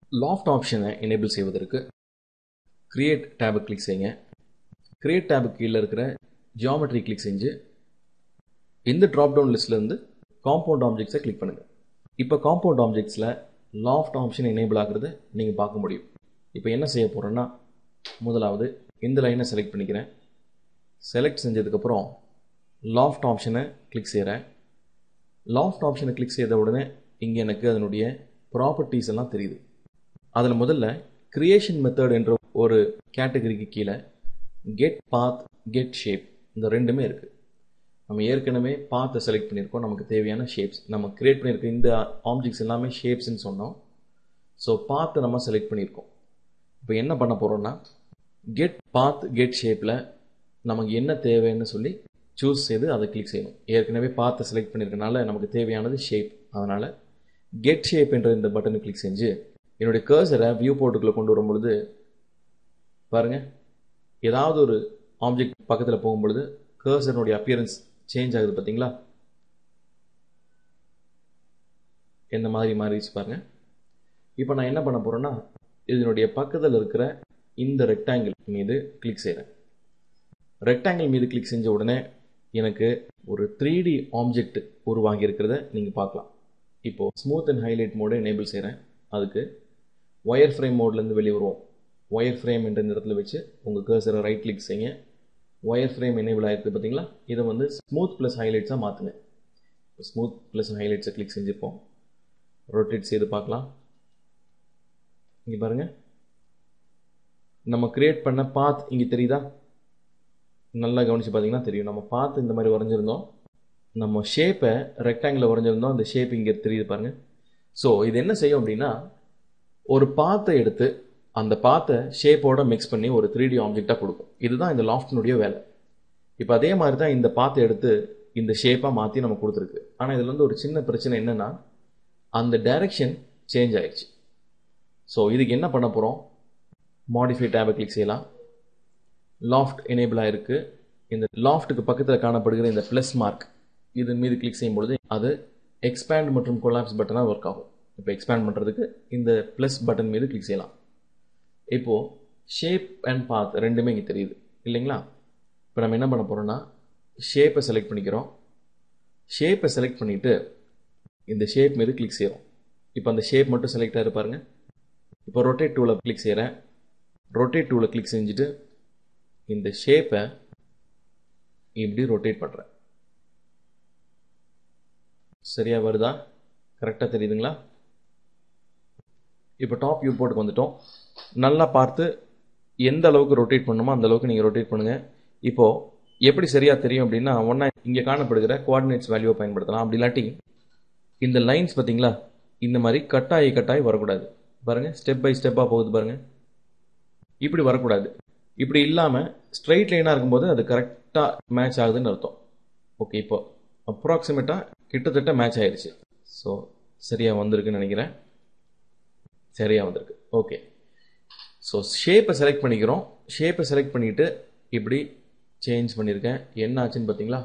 loft ஆப்ஷனை enable செய்வதற்கு create டேபை கிளிக் செய்யுங்க கிரியேட் டேபுக்கு கீழே இருக்கிற ஜியாமெட்ரி கிளிக் செஞ்சு இந்த ட்ராப் டவுன் லிஸ்ட்லேருந்து காம்பவுண்ட் ஆப்ஜெக்ட்ஸை கிளிக் பண்ணுங்கள் இப்போ காம்பவுண்ட் ஆப்ஜெக்ட்ஸில் லாஃப்ட் ஆப்ஷன் எனேபிள் ஆகுறது நீங்கள் பார்க்க முடியும் இப்போ என்ன செய்ய போகிறேன்னா முதலாவது இந்த லைனை செலக்ட் பண்ணிக்கிறேன் செலக்ட் செஞ்சதுக்கப்புறம் லாஃப்ட் ஆப்ஷனை கிளிக் செய்கிறேன் லாஃப்ட் ஆப்ஷனை கிளிக் செய்த உடனே இங்கே எனக்கு அதனுடைய ப்ராப்பர்ட்டிஸ் எல்லாம் தெரியுது அதில் முதல்ல கிரியேஷன் மெத்தட் என்ற ஒரு கேட்டகரிக்கு கீழே கெட் பாத் கெட் ஷேப் இந்த ரெண்டுமே இருக்குது நம்ம ஏற்கனவே பாத்தை செலக்ட் பண்ணியிருக்கோம் நமக்கு தேவையான ஷேப்ஸ் நம்ம கிரியேட் பண்ணியிருக்க இந்த ஆப்ஜெக்ட்ஸ் எல்லாமே ஷேப்ஸ்ன்னு சொன்னோம் ஸோ பாத்தை நம்ம செலக்ட் பண்ணியிருக்கோம் இப்போ என்ன பண்ண போகிறோம்னா கெட் பாத் கெட் ஷேப்பில் நமக்கு என்ன தேவைன்னு சொல்லி சூஸ் செய்து அதை கிளிக் செய்யணும் ஏற்கனவே பார்த்து செலக்ட் பண்ணியிருக்கனால நமக்கு தேவையானது ஷேப் அதனால் கெட் ஷேப் என்ற இந்த பட்டனை கிளிக் செஞ்சு என்னுடைய கர்சரை வியூ போர்ட்டுக்குள்ளே கொண்டு வரும் பொழுது பாருங்கள் ஏதாவது ஒரு ஆப்ஜெக்ட் பக்கத்தில் போகும்பொழுது கர்சனுடைய அப்பியரன்ஸ் சேஞ்ச் ஆகுது பார்த்தீங்களா எந்த மாதிரி மாறிடுச்சு பாருங்கள் இப்போ நான் என்ன பண்ண போகிறேன்னா இதனுடைய பக்கத்தில் இருக்கிற இந்த ரெக்டாங்கிள் மீது கிளிக் செய்கிறேன் ரெக்டாங்கிள் மீது கிளிக் செஞ்ச உடனே எனக்கு ஒரு த்ரீ டி ஆப்ஜெக்ட் உருவாகி இருக்கிறத நீங்கள் பார்க்கலாம் இப்போது ஸ்மூத் அண்ட் ஹைலைட் மோடை எனேபிள் செய்கிறேன் அதுக்கு ஒயர் ஃப்ரேம் மோட்லேருந்து வெளியே வருவோம் ஒயர் ஃப்ரேம் என்ற இந்த இடத்துல வச்சு உங்கள் கர்சரை ரைட் கிளிக் செய்யுங்க ஒயர் ஃப்ரேம் எனேபிள் ஆகிருக்கு பார்த்தீங்களா இதை வந்து ஸ்மூத் ப்ளஸ் ஹைலைட்ஸாக மாற்றுங்க ஸ்மூத் ப்ளஸ் ஹைலைட்ஸை கிளிக் செஞ்சுருப்போம் ரொட்டேட் செய்து பார்க்கலாம் இங்கே பாருங்கள் நம்ம கிரியேட் பண்ண பாத் இங்கே தெரியுதா நல்லா கவனித்து பார்த்தீங்கன்னா தெரியும் நம்ம பார்த்து இந்த மாதிரி வரைஞ்சிருந்தோம் நம்ம ஷேப்பை ரெக்டாங்கில் வரைஞ்சிருந்தோம் அந்த ஷேப் இங்கே தெரியுது பாருங்கள் ஸோ இது என்ன செய்யும் அப்படின்னா ஒரு பாத்தை எடுத்து அந்த பாத்தை ஷேப்போட மிக்ஸ் பண்ணி ஒரு த்ரீ டி ஆப்ஜெக்டாக கொடுக்கும் இதுதான் இந்த லாஃப்டினுடைய வேலை இப்போ அதே மாதிரி தான் இந்த பாத்தை எடுத்து இந்த ஷேப்பாக மாற்றி நம்ம கொடுத்துருக்கு ஆனால் இதில் வந்து ஒரு சின்ன பிரச்சனை என்னென்னா அந்த டைரக்ஷன் சேஞ்ச் ஆயிடுச்சு ஸோ இதுக்கு என்ன பண்ண போகிறோம் மாடிஃபை டேபை கிளிக் செய்யலாம் லாஃப்ட் எனேபிள் ஆயிருக்கு இந்த லாஃப்ட்டுக்கு பக்கத்தில் காணப்படுகிற இந்த ப்ளஸ் மார்க் இது மீது கிளிக் செய்யும் பொழுது அது எக்ஸ்பேண்ட் மற்றும் கொலாப்ஸ் பட்டனாக ஒர்க் ஆகும் இப்போ எக்ஸ்பேண்ட் பண்ணுறதுக்கு இந்த ப்ளஸ் பட்டன் மீது கிளிக் செய்யலாம் இப்போது ஷேப் அண்ட் பாத் ரெண்டுமே இங்கே தெரியுது இல்லைங்களா இப்போ நம்ம என்ன பண்ண போகிறோம்னா ஷேப்பை செலக்ட் பண்ணிக்கிறோம் ஷேப்பை செலக்ட் பண்ணிவிட்டு இந்த ஷேப் மீது கிளிக் செய்கிறோம் இப்போ அந்த ஷேப் மட்டும் செலக்ட் ஆகிரு பாருங்கள் இப்போ ரொட்டேட் டூவில் கிளிக் செய்கிறேன் ரொட்டேட் டூவில் கிளிக் செஞ்சுட்டு இந்த ஷேப்பை இப்படி ரொட்டேட் பண்ணுறேன் சரியாக வருதா கரெக்டாக தெரியுதுங்களா இப்போ டாப் வியூ போர்ட்டுக்கு வந்துட்டோம் நல்லா பார்த்து எந்த அளவுக்கு ரொட்டேட் பண்ணுமோ அந்த அளவுக்கு நீங்கள் ரொட்டேட் பண்ணுங்கள் இப்போது எப்படி சரியாக தெரியும் அப்படின்னா ஒன்றா இங்கே காணப்படுகிற கோஆர்டினேட்ஸ் வேல்யூவை பயன்படுத்தலாம் அப்படி இல்லாட்டி இந்த லைன்ஸ் பார்த்தீங்களா இந்த மாதிரி கட்டாயி கட்டாயி வரக்கூடாது பாருங்கள் ஸ்டெப் பை ஸ்டெப்பாக போகுது பாருங்கள் இப்படி வரக்கூடாது இப்படி இல்லாமல் ஸ்ட்ரைட் லைனாக இருக்கும்போது அது கரெக்டாக மேட்ச் ஆகுதுன்னு அர்த்தம் ஓகே இப்போ அப்ராக்சிமேட்டாக கிட்டத்தட்ட மேட்ச் ஆயிடுச்சு ஸோ சரியாக வந்திருக்குன்னு நினைக்கிறேன் சரியாக வந்திருக்கு ஓகே ஸோ ஷேப்பை செலக்ட் பண்ணிக்கிறோம் ஷேப்பை செலக்ட் பண்ணிவிட்டு இப்படி சேஞ்ச் பண்ணியிருக்கேன் என்ன ஆச்சுன்னு பார்த்தீங்களா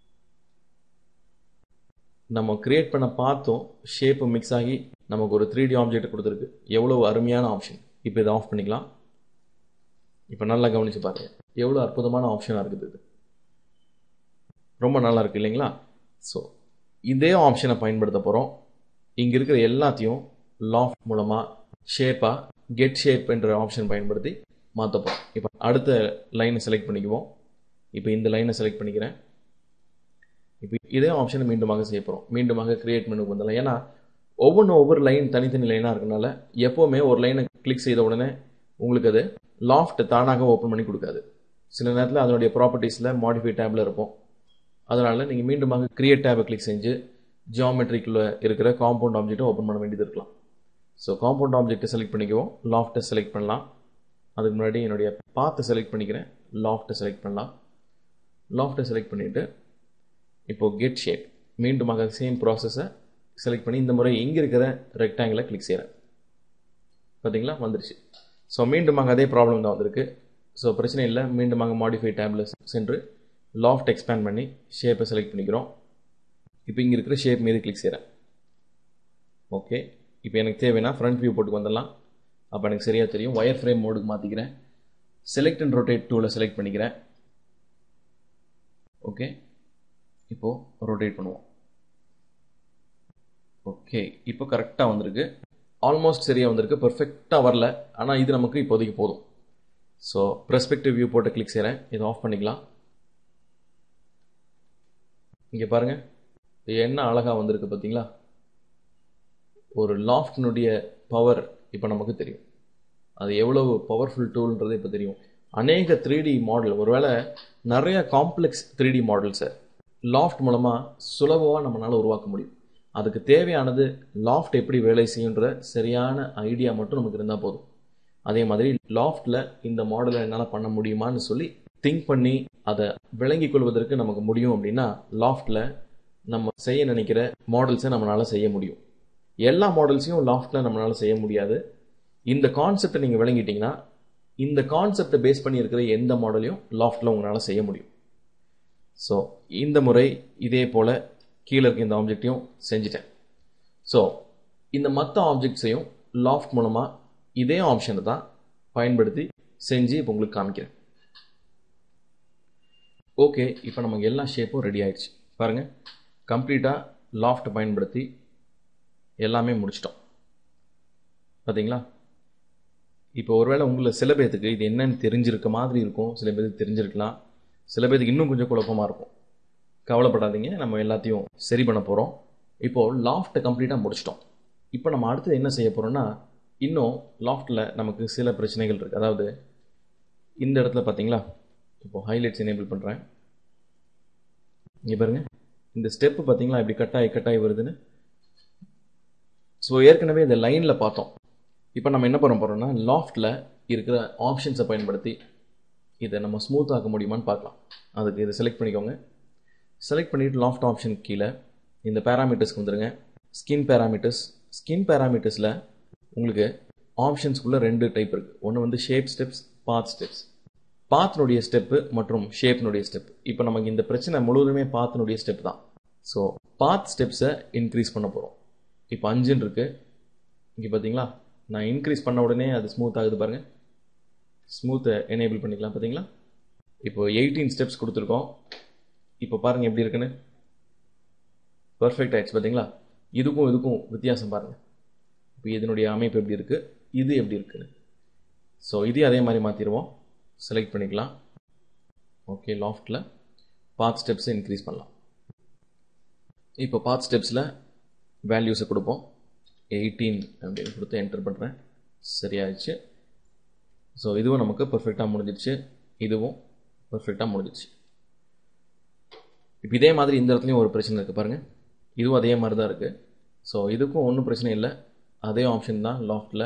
நம்ம கிரியேட் பண்ண பார்த்தோம் ஷேப்பு மிக்ஸ் ஆகி நமக்கு ஒரு த்ரீ டி ஆப்ஜெக்ட் கொடுத்துருக்கு எவ்வளோ அருமையான ஆப்ஷன் இப்போ இதை ஆஃப் பண்ணிக்கலாம் இப்போ நல்லா கவனித்து பாருங்க எவ்வளோ அற்புதமான ஆப்ஷனாக இருக்குது இது ரொம்ப நல்லா இருக்குது இல்லைங்களா ஸோ இதே ஆப்ஷனை பயன்படுத்த போகிறோம் இங்கே இருக்கிற எல்லாத்தையும் லாஃப் மூலமாக ஷேப்பாக கெட் ஷேப் என்ற ஆப்ஷன் பயன்படுத்தி மாற்ற போகிறோம் இப்போ அடுத்த லைனை செலக்ட் பண்ணிக்குவோம் இப்போ இந்த லைனை செலக்ட் பண்ணிக்கிறேன் இப்போ இதே ஆப்ஷனை மீண்டுமாக செய்ய போகிறோம் மீண்டுமாக கிரியேட் மெனுக்கு வந்துடலாம் ஏன்னா ஒவ்வொன்றும் ஒவ்வொரு லைன் தனித்தனி லைனாக இருக்கனால எப்போவுமே ஒரு லைனை கிளிக் செய்த உடனே உங்களுக்கு அது லாஃப்ட் தானாக ஓப்பன் பண்ணி கொடுக்காது சில நேரத்தில் அதனுடைய ப்ராப்பர்ட்டிஸில் மாடிஃபை டேப்பில் இருப்போம் அதனால் நீங்கள் மீண்டுமாக கிரியேட் டேபை கிளிக் செஞ்சு ஜியாமெட்ரிக்குள்ளே இருக்கிற காம்பவுண்ட் ஆப்ஜெக்ட்டை ஓப்பன் பண்ண வேண்டியது இருக்கலாம் ஸோ காம்பவுண்ட் ஆப்ஜெக்ட்டை செலக்ட் பண்ணிக்குவோம் லாஃப்ட்டை செலக்ட் பண்ணலாம் அதுக்கு முன்னாடி என்னுடைய பாத்தை செலக்ட் பண்ணிக்கிறேன் லாஃப்ட்டை செலக்ட் பண்ணலாம் லாஃப்ட்டை செலக்ட் பண்ணிவிட்டு இப்போது கெட் ஷேப் மீண்டுமாக சேம் ப்ராசஸை செலக்ட் பண்ணி இந்த முறை இங்கே இருக்கிற ரெக்டாங்கிளை கிளிக் செய்கிறேன் பார்த்தீங்களா வந்துருச்சு ஸோ மீண்டுமாக அதே ப்ராப்ளம் தான் வந்திருக்கு ஸோ பிரச்சனை இல்லை மீண்டுமாக மாடிஃபை டேபில் சென்று லாஃப்ட் எக்ஸ்பேண்ட் பண்ணி ஷேப்பை செலக்ட் பண்ணிக்கிறோம் இப்போ இங்கே இருக்கிற ஷேப் மீது கிளிக் செய்கிறேன் ஓகே இப்போ எனக்கு தேவைன்னா ஃப்ரண்ட் வியூ போட்டுக்கு வந்துடலாம் அப்போ எனக்கு சரியாக தெரியும் ஒயர் ஃப்ரேம் மோடுக்கு மாற்றிக்கிறேன் செலக்ட் அண்ட் ரொட்டேட் டூவில் செலக்ட் பண்ணிக்கிறேன் ஓகே இப்போது ரொட்டேட் பண்ணுவோம் ஓகே இப்போ கரெக்டாக வந்திருக்கு ஆல்மோஸ்ட் சரியாக வந்திருக்கு பர்ஃபெக்டாக வரல ஆனால் இது நமக்கு இப்போதைக்கு போதும் ஸோ ப்ரெஸ்பெக்டிவ் வியூ போட்டு கிளிக் செய்கிறேன் இதை ஆஃப் பண்ணிக்கலாம் இங்கே பாருங்கள் இது என்ன அழகாக வந்திருக்கு பார்த்தீங்களா ஒரு லாஃப்டினுடைய பவர் இப்போ நமக்கு தெரியும் அது எவ்வளவு பவர்ஃபுல் டூல்ன்றது இப்போ தெரியும் அநேக த்ரீ டி மாடல் ஒருவேளை நிறைய காம்ப்ளெக்ஸ் த்ரீ டி மாடல்ஸை லாஃப்ட் மூலமாக சுலபமாக நம்மளால் உருவாக்க முடியும் அதுக்கு தேவையானது லாஃப்ட் எப்படி வேலை செய்யுன்ற சரியான ஐடியா மட்டும் நமக்கு இருந்தால் போதும் அதே மாதிரி லாஃப்டில் இந்த மாடலை என்னால் பண்ண முடியுமான்னு சொல்லி திங்க் பண்ணி அதை விளங்கி கொள்வதற்கு நமக்கு முடியும் அப்படின்னா லாஃப்டில் நம்ம செய்ய நினைக்கிற மாடல்ஸை நம்மளால் செய்ய முடியும் எல்லா மாடல்ஸையும் லாஃப்டில் நம்மளால் செய்ய முடியாது இந்த கான்செப்டை நீங்கள் விளங்கிட்டீங்கன்னா இந்த கான்செப்டை பேஸ் பண்ணி இருக்கிற எந்த மாடலையும் லாஃப்டில் உங்களால் செய்ய முடியும் ஸோ இந்த முறை இதே போல் கீழே இருக்க இந்த ஆப்ஜெக்டையும் செஞ்சுட்டேன் ஸோ இந்த மற்ற ஆப்ஜெக்ட்ஸையும் லாஃப்ட் மூலமாக இதே ஆப்ஷனை தான் பயன்படுத்தி செஞ்சு இப்போ உங்களுக்கு காமிக்கிறேன் ஓகே இப்போ நமக்கு எல்லா ஷேப்பும் ரெடி ஆயிடுச்சு பாருங்கள் கம்ப்ளீட்டாக லாஃப்ட் பயன்படுத்தி எல்லாமே முடிச்சிட்டோம் பார்த்தீங்களா இப்போ ஒருவேளை உங்களை சில பேர்த்துக்கு இது என்னன்னு தெரிஞ்சிருக்க மாதிரி இருக்கும் சில பேருக்கு தெரிஞ்சிருக்கலாம் சில பேருக்கு இன்னும் கொஞ்சம் குழப்பமாக இருக்கும் கவலைப்படாதீங்க நம்ம எல்லாத்தையும் சரி பண்ண போகிறோம் இப்போது லாஃப்ட்டை கம்ப்ளீட்டாக முடிச்சிட்டோம் இப்போ நம்ம அடுத்து என்ன செய்ய போகிறோம்னா இன்னும் லாஃப்ட்டில் நமக்கு சில பிரச்சனைகள் இருக்குது அதாவது இந்த இடத்துல பார்த்தீங்களா இப்போது ஹைலைட்ஸ் எனேபிள் பண்ணுறேன் இங்கே பாருங்கள் இந்த ஸ்டெப்பு பார்த்தீங்களா இப்படி கட்டாயி கட்டாயி வருதுன்னு ஸோ ஏற்கனவே இந்த லைனில் பார்த்தோம் இப்போ நம்ம என்ன பண்ண போகிறோம்னா லாஃப்ட்டில் இருக்கிற ஆப்ஷன்ஸை பயன்படுத்தி இதை நம்ம ஸ்மூத் ஆக்க முடியுமான்னு பார்க்கலாம் அதுக்கு இதை செலக்ட் பண்ணிக்கோங்க செலக்ட் பண்ணிவிட்டு லாஃப்ட் ஆப்ஷன் கீழே இந்த பேராமீட்டர்ஸ்க்கு வந்துடுங்க ஸ்கின் பேராமீட்டர்ஸ் ஸ்கின் பேராமீட்டர்ஸில் உங்களுக்கு ஆப்ஷன்ஸ்குள்ளே ரெண்டு டைப் இருக்குது ஒன்று வந்து ஷேப் ஸ்டெப்ஸ் பாத் ஸ்டெப்ஸ் பாத்தினுடைய ஸ்டெப்பு மற்றும் ஷேப்னுடைய ஸ்டெப் இப்போ நமக்கு இந்த பிரச்சனை முழுவதுமே பாத்தினுடைய ஸ்டெப் தான் ஸோ பாத் ஸ்டெப்ஸை இன்க்ரீஸ் பண்ண போகிறோம் இப்போ அஞ்சுன்னு இருக்குது இங்கே பார்த்தீங்களா நான் இன்க்ரீஸ் பண்ண உடனே அது ஸ்மூத் ஆகுது பாருங்கள் ஸ்மூத்தை எனேபிள் பண்ணிக்கலாம் பார்த்தீங்களா இப்போ எயிட்டீன் ஸ்டெப்ஸ் கொடுத்துருக்கோம் இப்போ பாருங்கள் எப்படி இருக்குன்னு பர்ஃபெக்ட் ஆயிடுச்சு பார்த்தீங்களா இதுக்கும் இதுக்கும் வித்தியாசம் பாருங்கள் இப்போ இதனுடைய அமைப்பு எப்படி இருக்குது இது எப்படி இருக்குன்னு ஸோ இதையும் அதே மாதிரி மாற்றிடுவோம் செலக்ட் பண்ணிக்கலாம் ஓகே லாஃப்டில் பாத் ஸ்டெப்ஸை இன்க்ரீஸ் பண்ணலாம் இப்போ பாத் ஸ்டெப்ஸில் வேல்யூஸை கொடுப்போம் எயிட்டீன் அப்படின்னு கொடுத்து என்டர் பண்ணுறேன் சரியாயிடுச்சு ஸோ இதுவும் நமக்கு பர்ஃபெக்டாக முடிஞ்சிடுச்சு இதுவும் பர்ஃபெக்டாக முடிஞ்சிடுச்சு இப்போ இதே மாதிரி இந்த இடத்துலையும் ஒரு பிரச்சனை இருக்குது பாருங்கள் இதுவும் அதே மாதிரி தான் இருக்குது ஸோ இதுக்கும் ஒன்றும் பிரச்சனை இல்லை அதே ஆப்ஷன் தான் லாஃப்டில்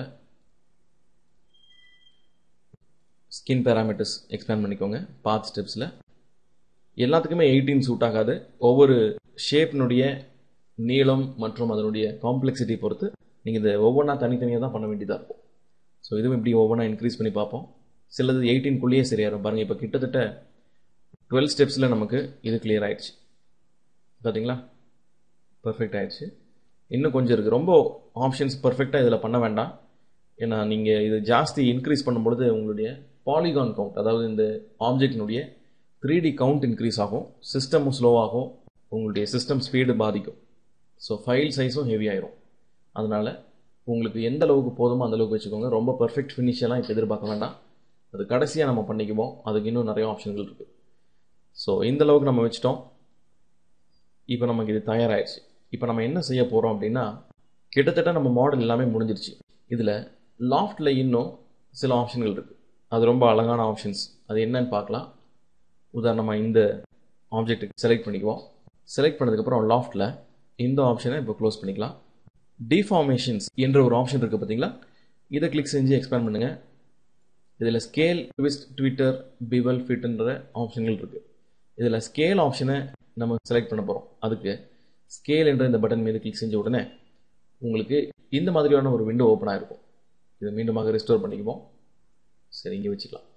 ஸ்கின் பேராமீட்டர்ஸ் எக்ஸ்பேண்ட் பண்ணிக்கோங்க பாத் ஸ்டெப்ஸில் எல்லாத்துக்குமே எயிட்டீன் சூட் ஆகாது ஒவ்வொரு ஷேப்னுடைய நீளம் மற்றும் அதனுடைய காம்ப்ளெக்சிட்டி பொறுத்து நீங்கள் இதை ஒவ்வொன்றா தனித்தனியாக தான் பண்ண வேண்டியதாக இருக்கும் ஸோ இதுவும் இப்படி ஒவ்வொன்றா இன்க்ரீஸ் பண்ணி பார்ப்போம் சிலது எயிட்டீன்குள்ளேயே சரியாயிரும் பாருங்கள் இப்போ கிட்டத்தட்ட டுவெல் ஸ்டெப்ஸில் நமக்கு இது கிளியர் ஆயிடுச்சு பார்த்தீங்களா பர்ஃபெக்ட் ஆயிடுச்சு இன்னும் கொஞ்சம் இருக்குது ரொம்ப ஆப்ஷன்ஸ் பர்ஃபெக்டாக இதில் பண்ண வேண்டாம் ஏன்னா நீங்கள் இது ஜாஸ்தி இன்க்ரீஸ் பண்ணும்பொழுது உங்களுடைய பாலிகான் கவுண்ட் அதாவது இந்த ஆப்ஜெக்டினுடைய த்ரீ டி கவுண்ட் இன்க்ரீஸ் ஆகும் சிஸ்டமும் ஸ்லோவாகும் உங்களுடைய சிஸ்டம் ஸ்பீடு பாதிக்கும் ஸோ ஃபைல் சைஸும் ஹெவி ஆயிரும் அதனால் உங்களுக்கு எந்த அளவுக்கு போதுமோ அந்த அளவுக்கு வச்சுக்கோங்க ரொம்ப பர்ஃபெக்ட் ஃபினிஷெல்லாம் இப்போ எதிர்பார்க்க வேண்டாம் அது கடைசியாக நம்ம பண்ணிக்குவோம் அதுக்கு இன்னும் நிறைய ஆப்ஷன்கள் இருக்குது ஸோ இந்த அளவுக்கு நம்ம வச்சிட்டோம் இப்போ நமக்கு இது தயாராகிடுச்சு இப்போ நம்ம என்ன செய்ய போகிறோம் அப்படின்னா கிட்டத்தட்ட நம்ம மாடல் எல்லாமே முடிஞ்சிருச்சு இதில் லாஃப்டில் இன்னும் சில ஆப்ஷன்கள் இருக்குது அது ரொம்ப அழகான ஆப்ஷன்ஸ் அது என்னன்னு பார்க்கலாம் உதாரணமாக இந்த ஆப்ஜெக்ட்டுக்கு செலக்ட் பண்ணிக்குவோம் செலக்ட் பண்ணதுக்கப்புறம் லாஃப்டில் இந்த ஆப்ஷனை இப்போ க்ளோஸ் பண்ணிக்கலாம் டிஃபார்மேஷன்ஸ் என்ற ஒரு ஆப்ஷன் இருக்குது பார்த்தீங்களா இதை கிளிக் செஞ்சு எக்ஸ்பேண்ட் பண்ணுங்கள் இதில் ஸ்கேல் ட்விஸ்ட் ட்விட்டர் பிவல் ஃபிட்ன்ற ஆப்ஷன்கள் இருக்குது இதில் ஸ்கேல் ஆப்ஷனை நம்ம செலக்ட் பண்ண போகிறோம் அதுக்கு ஸ்கேல் என்ற இந்த பட்டன் மீது கிளிக் செஞ்ச உடனே உங்களுக்கு இந்த மாதிரியான ஒரு விண்டோ ஓப்பன் ஆகிருக்கும் இதை மீண்டுமாக ரெஸ்டோர் பண்ணிக்குவோம் சரி இங்கே வச்சுக்கலாம்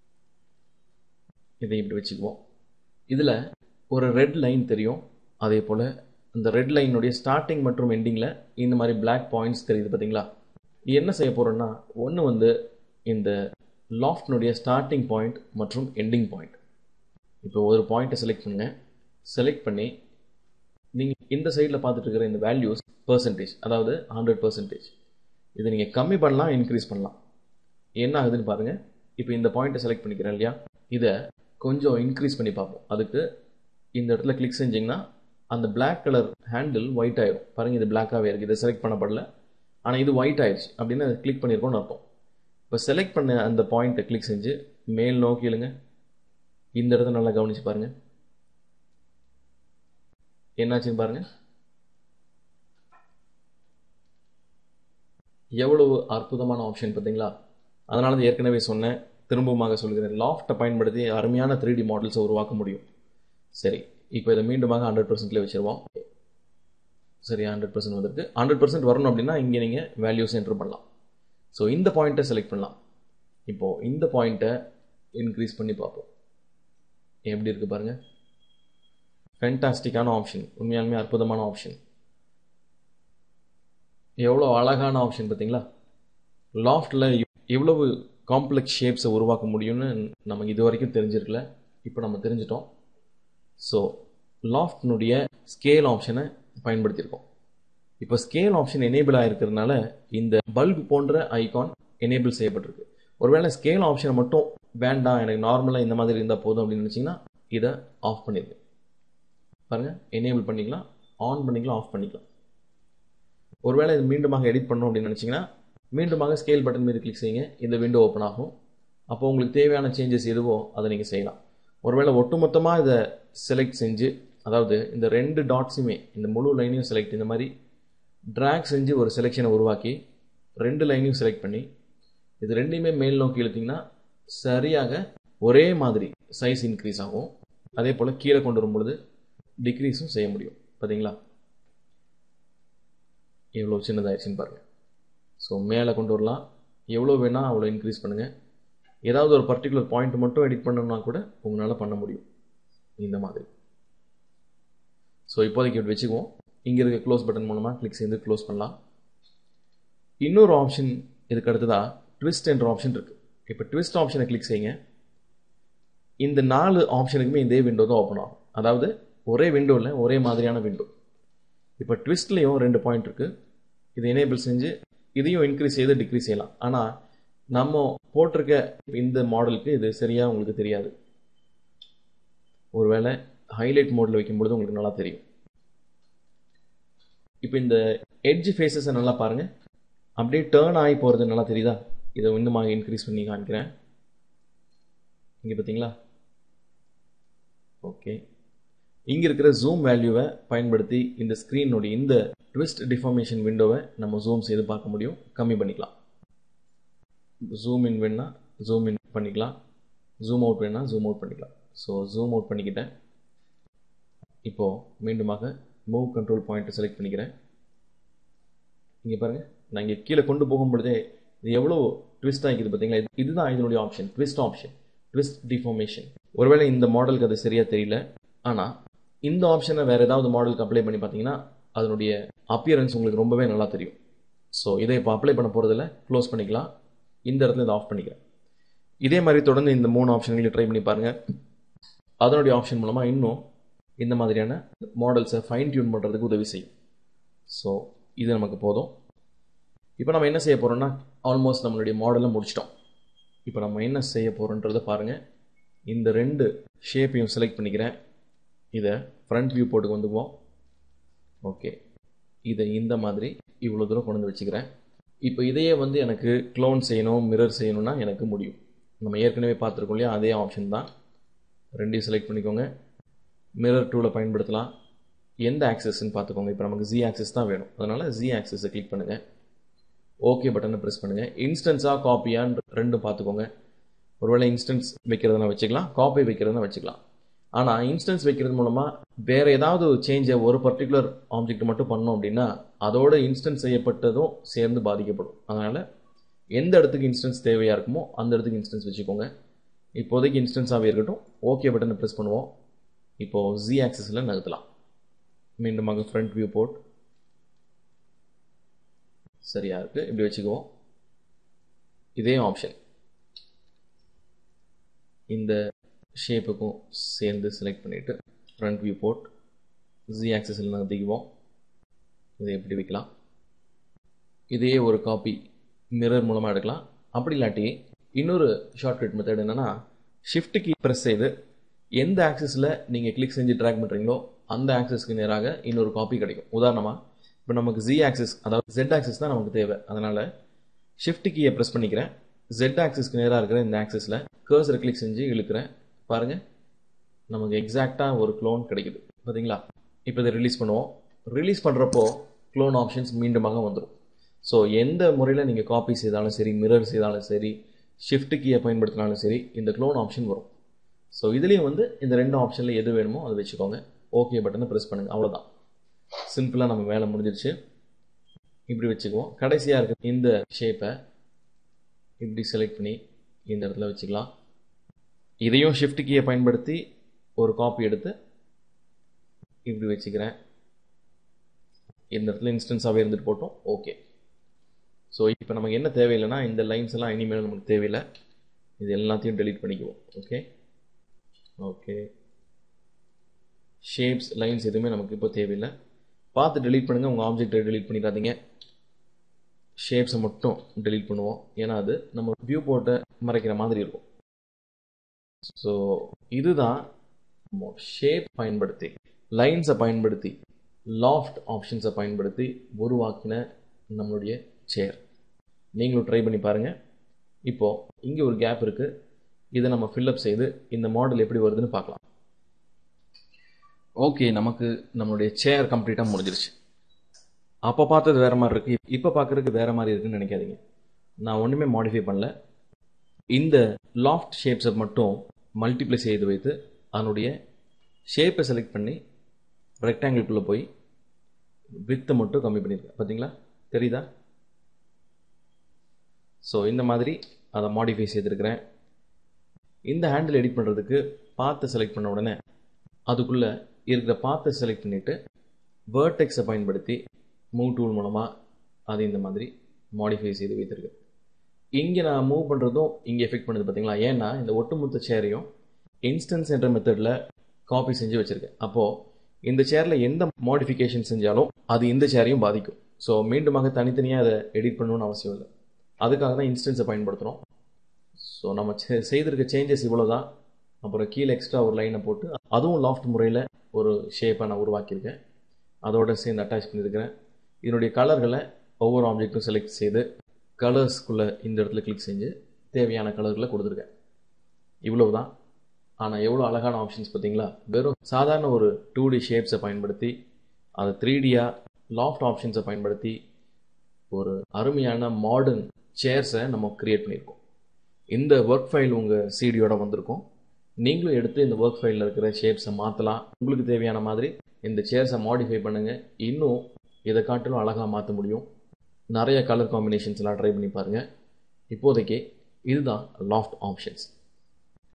இதை இப்படி வச்சுக்குவோம் இதில் ஒரு ரெட் லைன் தெரியும் அதே போல் அந்த ரெட் லைனுடைய ஸ்டார்டிங் மற்றும் எண்டிங்கில் இந்த மாதிரி பிளாக் பாயிண்ட்ஸ் தெரியுது பார்த்தீங்களா என்ன செய்ய போகிறோன்னா ஒன்று வந்து இந்த லாஃப்ட்னுடைய ஸ்டார்டிங் பாயிண்ட் மற்றும் எண்டிங் பாயிண்ட் இப்போ ஒரு பாயிண்ட்டை செலக்ட் பண்ணுங்கள் செலக்ட் பண்ணி நீங்கள் இந்த சைடில் பார்த்துட்டு இருக்கிற இந்த வேல்யூஸ் பர்சன்டேஜ் அதாவது ஹண்ட்ரட் பர்சன்டேஜ் இதை நீங்கள் கம்மி பண்ணலாம் இன்க்ரீஸ் பண்ணலாம் என்ன ஆகுதுன்னு பாருங்கள் இப்போ இந்த பாயிண்ட்டை செலக்ட் பண்ணிக்கிறேன் இல்லையா இதை கொஞ்சம் இன்க்ரீஸ் பண்ணி பார்ப்போம் அதுக்கு இந்த இடத்துல கிளிக் செஞ்சிங்கன்னா அந்த பிளாக் கலர் ஹேண்டில் ஒயிட் ஆயிடும் பாருங்கள் இது பிளாக்காகவே இருக்குது இதை செலக்ட் பண்ணப்படல ஆனால் இது ஒயிட் ஆயிடுச்சு அப்படின்னு அதை கிளிக் பண்ணியிருக்கோம்னு அர்த்தம் இப்போ செலக்ட் பண்ண அந்த பாயிண்ட்டை கிளிக் செஞ்சு மேல் நோக்கி இழுங்க இந்த இடத்த நல்லா கவனிச்சு பாருங்கள் என்னாச்சுன்னு பாருங்கள் எவ்வளவு அற்புதமான ஆப்ஷன் பார்த்தீங்களா அதனால தான் ஏற்கனவே சொன்னேன் திரும்பமாக சொல்கிறேன் லாஃப்ட்டை பயன்படுத்தி அருமையான த்ரீ டி மாடல்ஸை உருவாக்க முடியும் சரி இப்போ இதை மீண்டுமாக ஹண்ட்ரட் பர்சன்ட்லேயே வச்சுருவோம் சரி ஹண்ட்ரட் பர்சன்ட் வந்திருக்கு ஹண்ட்ரட் பர்சன்ட் வரணும் அப்படின்னா இங்கே நீங்கள் வேல்யூஸ் என்ட்ரு பண்ணலாம் ஸோ இந்த பாயிண்ட்டை செலக்ட் பண்ணலாம் இப்போது இந்த பாயிண்ட்டை இன்க்ரீஸ் பண்ணி பார்ப்போம் எப்படி இருக்குது பாருங்கள் ஃபென்டாஸ்டிக்கான ஆப்ஷன் உண்மையாலுமே அற்புதமான ஆப்ஷன் எவ்வளோ அழகான ஆப்ஷன் பார்த்தீங்களா லாஃப்டில் எவ்வளவு காம்ப்ளெக்ஸ் ஷேப்ஸை உருவாக்க முடியும்னு நமக்கு இது வரைக்கும் தெரிஞ்சிருக்கல இப்போ நம்ம தெரிஞ்சிட்டோம் ஸோ லாஃப்ட்னுடைய ஸ்கேல் ஆப்ஷனை பயன்படுத்தியிருக்கோம் இப்போ ஸ்கேல் ஆப்ஷன் எனேபிள் ஆகிருக்கிறதுனால இந்த பல்ப் போன்ற ஐகான் எனேபிள் செய்யப்பட்டிருக்கு ஒருவேளை ஸ்கேல் ஆப்ஷனை மட்டும் வேண்டாம் எனக்கு நார்மலாக இந்த மாதிரி இருந்தால் போதும் அப்படின்னு நினச்சிங்கன்னா இதை ஆஃப் பண்ணிடுங்க பாருங்கள் எனேபிள் பண்ணிக்கலாம் ஆன் பண்ணிக்கலாம் ஆஃப் பண்ணிக்கலாம் ஒருவேளை இது மீண்டுமாக எடிட் பண்ணணும் அப்படின்னு நினச்சிங்கன்னா மீண்டுமாக ஸ்கேல் பட்டன் மீது கிளிக் செய்யுங்க இந்த விண்டோ ஓப்பன் ஆகும் அப்போ உங்களுக்கு தேவையான சேஞ்சஸ் எதுவோ அதை நீங்கள் செய்யலாம் ஒருவேளை ஒட்டுமொத்தமாக இதை செலக்ட் செஞ்சு அதாவது இந்த ரெண்டு டாட்ஸுமே இந்த முழு லைனையும் செலக்ட் இந்த மாதிரி ட்ராக் செஞ்சு ஒரு செலெக்ஷனை உருவாக்கி ரெண்டு லைனையும் செலக்ட் பண்ணி இது ரெண்டையுமே மேல் நோக்கி இழுத்திங்கன்னா சரியாக ஒரே மாதிரி சைஸ் இன்க்ரீஸ் ஆகும் அதே போல் கீழே கொண்டு வரும் பொழுது டிக்ரீஸும் செய்ய முடியும் பார்த்தீங்களா எவ்வளோ சின்னதாகிடுச்சின்னு பாருங்கள் ஸோ மேலே கொண்டு வரலாம் எவ்வளோ வேணால் அவ்வளோ இன்க்ரீஸ் பண்ணுங்கள் ஏதாவது ஒரு பர்டிகுலர் பாயிண்ட் மட்டும் எடிட் பண்ணணும்னா கூட உங்களால் பண்ண முடியும் இந்த மாதிரி ஸோ இப்போதைக்கு இப்படி வச்சுக்குவோம் இங்கே இருக்க க்ளோஸ் பட்டன் மூலமாக கிளிக் செய்து க்ளோஸ் பண்ணலாம் இன்னொரு ஆப்ஷன் இதுக்கு அடுத்ததாக ட்விஸ்ட் என்ற ஆப்ஷன் இருக்குது இப்போ ட்விஸ்ட் ஆப்ஷனை கிளிக் செய்யுங்க இந்த நாலு ஆப்ஷனுக்குமே இதே விண்டோ தான் ஓப்பன் ஆகும் அதாவது ஒரே விண்டோவில் ஒரே மாதிரியான விண்டோ இப்போ ட்விஸ்ட்லேயும் ரெண்டு பாயிண்ட் இருக்குது இது எனேபிள் செஞ்சு இதையும் இன்க்ரீஸ் செய்து டிக்ரீஸ் செய்யலாம் ஆனால் நம்ம போட்டிருக்க இந்த மாடலுக்கு இது சரியாக உங்களுக்கு தெரியாது ஒருவேளை ஹைலைட் மோடில் வைக்கும்பொழுது உங்களுக்கு நல்லா தெரியும் இப்போ இந்த எட்ஜ் ஃபேஸஸை நல்லா பாருங்கள் அப்படியே டேர்ன் ஆகி போகிறது நல்லா தெரியுதா இதை இன்னுமாக இன்க்ரீஸ் பண்ணி காமிக்கிறேன் இங்கே பார்த்தீங்களா ஓகே இங்கே இருக்கிற ஜூம் வேல்யூவை பயன்படுத்தி இந்த ஸ்க்ரீனுடைய இந்த ட்விஸ்ட் டிஃபார்மேஷன் விண்டோவை நம்ம ஜூம் செய்து பார்க்க முடியும் கம்மி பண்ணிக்கலாம் ஜூம் இன் வேணால் ஜூம் இன் பண்ணிக்கலாம் ஜூம் அவுட் வேணால் ஜூம் அவுட் பண்ணிக்கலாம் ஸோ ஜூம் அவுட் பண்ணிக்கிட்டேன் இப்போது மீண்டுமாக மூவ் கண்ட்ரோல் பாயிண்ட்டை செலக்ட் பண்ணிக்கிறேன் இங்கே பாருங்கள் நான் இங்கே கீழே கொண்டு போகும் பொழுதே இது எவ்வளோ ட்விஸ்ட் ஆகிக்குது பார்த்தீங்களா இது இதுதான் இதனுடைய option twist option twist deformation ஒருவேளை இந்த மாடலுக்கு அது சரியாக தெரியல ஆனால் இந்த ஆப்ஷனை வேறு ஏதாவது மாடலுக்கு அப்ளை பண்ணி பார்த்தீங்கன்னா அதனுடைய அப்பியரன்ஸ் உங்களுக்கு ரொம்பவே நல்லா தெரியும் ஸோ இதை இப்போ அப்ளை பண்ண போகிறதில்ல க்ளோஸ் பண்ணிக்கலாம் இந்த இடத்துல இதை ஆஃப் பண்ணிக்கிறேன் இதே மாதிரி தொடர்ந்து இந்த மூணு ஆப்ஷன்களையும் ட்ரை பண்ணி பாருங்கள் அதனுடைய ஆப்ஷன் மூலமாக இன்னும் இந்த மாதிரியான மாடல்ஸை ஃபைன் டியூன் பண்ணுறதுக்கு உதவி செய்யும் ஸோ இது நமக்கு போதும் இப்போ நம்ம என்ன செய்ய போகிறோம்னா ஆல்மோஸ்ட் நம்மளுடைய மாடலை முடிச்சிட்டோம் இப்போ நம்ம என்ன செய்ய போகிறோன்றதை பாருங்கள் இந்த ரெண்டு ஷேப்பையும் செலக்ட் பண்ணிக்கிறேன் இதை ஃப்ரண்ட் வியூ போட்டு வந்துக்குவோம் ஓகே இதை இந்த மாதிரி இவ்வளோ தூரம் கொண்டு வந்து வச்சுக்கிறேன் இப்போ இதையே வந்து எனக்கு க்ளோன் செய்யணும் மிரர் செய்யணும்னா எனக்கு முடியும் நம்ம ஏற்கனவே பார்த்துருக்கோம் இல்லையா அதே ஆப்ஷன் தான் ரெண்டையும் செலக்ட் பண்ணிக்கோங்க மிரர் டூவில் பயன்படுத்தலாம் எந்த ஆக்சஸ்ன்னு பார்த்துக்கோங்க இப்போ நமக்கு ஜி ஆக்சஸ் தான் வேணும் அதனால் ஜி ஆக்சஸை கிளிக் பண்ணுங்கள் ஓகே பட்டனை ப்ரெஸ் பண்ணுங்கள் இன்ஸ்டன்ஸாக காப்பியான்னு ரெண்டும் பார்த்துக்கோங்க ஒருவேளை இன்ஸ்டன்ஸ் வைக்கிறதுனா வச்சுக்கலாம் காப்பி வைக்கிறதுனா வச்சுக்கலாம் ஆனால் இன்ஸ்டன்ஸ் வைக்கிறது மூலமாக வேறு ஏதாவது சேஞ்சை ஒரு பர்டிகுலர் ஆப்ஜெக்ட் மட்டும் பண்ணோம் அப்படின்னா அதோட இன்ஸ்டன்ஸ் செய்யப்பட்டதும் சேர்ந்து பாதிக்கப்படும் அதனால் எந்த இடத்துக்கு இன்ஸ்டன்ஸ் தேவையாக இருக்குமோ அந்த இடத்துக்கு இன்ஸ்டன்ஸ் வச்சுக்கோங்க இப்போதைக்கு இன்ஸ்டன்ஸாகவே இருக்கட்டும் ஓகே பட்டனை ப்ரெஸ் பண்ணுவோம் இப்போது ஜி ஆக்சஸில் நகர்த்தலாம் மீண்டுமாக ஃப்ரண்ட் வியூ போர்ட் சரியாக இருக்குது இப்படி வச்சுக்குவோம் இதே ஆப்ஷன் இந்த ஷேப்புக்கும் சேர்ந்து செலக்ட் பண்ணிவிட்டு ஃப்ரண்ட் வியூ போட் ஜி ஆக்சஸில் நகர்த்திக்குவோம் இதை எப்படி வைக்கலாம் இதையே ஒரு காப்பி மிரர் மூலமாக எடுக்கலாம் அப்படி இல்லாட்டி இன்னொரு ஷார்ட்கட் மெத்தட் என்னென்னா ஷிஃப்ட் கீ ப்ரெஸ் செய்து எந்த ஆக்சஸில் நீங்கள் கிளிக் செஞ்சு ட்ராக் பண்ணுறீங்களோ அந்த ஆக்சஸ்க்கு நேராக இன்னொரு காப்பி கிடைக்கும் உதாரணமாக இப்போ நமக்கு ஜி ஆக்சஸ் அதாவது ஜெட் ஆக்சஸ் தான் நமக்கு தேவை அதனால் ஷிஃப்ட் கீயை ப்ரெஸ் பண்ணிக்கிறேன் ஜெட் ஆக்சஸ்க்கு நேராக இருக்கிற இந்த ஆக்சஸில் கர்சரை கிளிக் செஞ்சு இழுக்கிறேன் பாருங்கள் நமக்கு எக்ஸாக்டாக ஒரு க்ளோன் கிடைக்குது பார்த்தீங்களா இப்போ இதை ரிலீஸ் பண்ணுவோம் ரிலீஸ் பண்ணுறப்போ க்ளோன் ஆப்ஷன்ஸ் மீண்டுமாக வந்துடும் ஸோ எந்த முறையில் நீங்கள் காப்பி செய்தாலும் சரி மிரர் செய்தாலும் சரி ஷிஃப்ட் கீயை பயன்படுத்தினாலும் சரி இந்த க்ளோன் ஆப்ஷன் வரும் ஸோ இதுலேயும் வந்து இந்த ரெண்டு ஆப்ஷனில் எது வேணுமோ அதை வச்சுக்கோங்க ஓகே பட்டனை ப்ரெஸ் பண்ணுங்கள் அவ்வளோதான் சிம்பிளாக நம்ம வேலை முடிஞ்சிருச்சு இப்படி வச்சுக்குவோம் கடைசியாக இருக்க இந்த ஷேப்பை இப்படி செலக்ட் பண்ணி இந்த இடத்துல வச்சுக்கலாம் இதையும் ஷிஃப்ட் கீயை பயன்படுத்தி ஒரு காப்பி எடுத்து இப்படி வச்சுக்கிறேன் இந்த இடத்துல இன்ஸ்டன்ஸாகவே இருந்துட்டு போட்டோம் ஓகே ஸோ இப்போ நமக்கு என்ன தேவையில்லைன்னா இந்த லைன்ஸ் எல்லாம் இனிமேல் நமக்கு தேவையில்லை இது எல்லாத்தையும் டெலீட் பண்ணிக்குவோம் ஓகே ஓகே ஷேப்ஸ் லைன்ஸ் எதுவுமே நமக்கு இப்போ தேவையில்லை பார்த்து டெலீட் பண்ணுங்கள் உங்கள் ஆப்ஜெக்டை டெலீட் பண்ணிடாதீங்க ஷேப்ஸை மட்டும் டெலீட் பண்ணுவோம் ஏன்னா அது நம்ம வியூ போட்டை மறைக்கிற மாதிரி இருக்கும் ஸோ இதுதான் ஷேப் பயன்படுத்தி லைன்ஸை பயன்படுத்தி லாஃப்ட் ஆப்ஷன்ஸை பயன்படுத்தி உருவாக்கின நம்மளுடைய சேர் நீங்களும் ட்ரை பண்ணி பாருங்கள் இப்போது இங்கே ஒரு கேப் இருக்குது இதை நம்ம ஃபில்லப் செய்து இந்த மாடல் எப்படி வருதுன்னு பார்க்கலாம் ஓகே நமக்கு நம்மளுடைய சேர் கம்ப்ளீட்டாக முடிஞ்சிருச்சு அப்போ பார்த்தது வேறு மாதிரி இருக்குது இப்போ பார்க்குறதுக்கு வேறு மாதிரி இருக்குன்னு நினைக்காதீங்க நான் ஒன்றுமே மாடிஃபை பண்ணல இந்த லாஃப்ட் ஷேப்ஸை மட்டும் மல்டிப்ளை செய்து வைத்து அதனுடைய ஷேப்பை செலக்ட் பண்ணி ரெக்டாங்கிள்குள்ளே போய் வித்தை மட்டும் கம்மி பண்ணியிருக்கேன் பார்த்தீங்களா தெரியுதா ஸோ இந்த மாதிரி அதை மாடிஃபை செய்திருக்கிறேன் இந்த ஹேண்டில் எடிட் பண்ணுறதுக்கு பார்த்து செலக்ட் பண்ண உடனே அதுக்குள்ளே இருக்கிற பார்த்தை செலக்ட் பண்ணிவிட்டு வேர்டெக்ஸை பயன்படுத்தி மூவ் டூல் மூலமாக அது இந்த மாதிரி மாடிஃபை செய்து வைத்திருக்கேன் இங்கே நான் மூவ் பண்ணுறதும் இங்கே எஃபெக்ட் பண்ணுது பார்த்தீங்களா ஏன்னா இந்த ஒட்டுமொத்த சேரையும் இன்ஸ்டன்ஸ் என்ற மெத்தடில் காப்பி செஞ்சு வச்சுருக்கேன் அப்போது இந்த சேரில் எந்த மாடிஃபிகேஷன் செஞ்சாலும் அது இந்த சேரையும் பாதிக்கும் ஸோ மீண்டுமாக தனித்தனியாக அதை எடிட் பண்ணணும்னு அவசியம் இல்லை அதுக்காக தான் இன்ஸ்டன்ஸை பயன்படுத்துகிறோம் ஸோ நம்ம செய்திருக்க சேஞ்சஸ் இவ்வளோ தான் அப்புறம் கீழே எக்ஸ்ட்ரா ஒரு லைனை போட்டு அதுவும் லாஃப்ட் முறையில் ஒரு ஷேப்பை நான் உருவாக்கியிருக்கேன் அதோட சேர்ந்து அட்டாச் பண்ணியிருக்கிறேன் இதனுடைய கலர்களை ஒவ்வொரு ஆப்ஜெக்ட்டும் செலக்ட் செய்து கலர்ஸ்குள்ளே இந்த இடத்துல கிளிக் செஞ்சு தேவையான கலர்களை கொடுத்துருக்கேன் இவ்வளவு தான் ஆனால் எவ்வளோ அழகான ஆப்ஷன்ஸ் பார்த்தீங்களா வெறும் சாதாரண ஒரு டூ டி ஷேப்ஸை பயன்படுத்தி அதை த்ரீ டியாக லாஃப்ட் ஆப்ஷன்ஸை பயன்படுத்தி ஒரு அருமையான மாடர்ன் சேர்ஸை நம்ம க்ரியேட் பண்ணியிருக்கோம் இந்த ஒர்க் ஃபைல் உங்கள் சிடியோட வந்திருக்கும் நீங்களும் எடுத்து இந்த ஒர்க் ஃபைலில் இருக்கிற ஷேப்ஸை மாற்றலாம் உங்களுக்கு தேவையான மாதிரி இந்த சேர்ஸை மாடிஃபை பண்ணுங்கள் இன்னும் இதை காட்டிலும் அழகாக மாற்ற முடியும் நிறைய கலர் காம்பினேஷன்ஸ்லாம் ட்ரை பண்ணி பாருங்கள் இப்போதைக்கு இதுதான் லாஃப்ட் ஆப்ஷன்ஸ்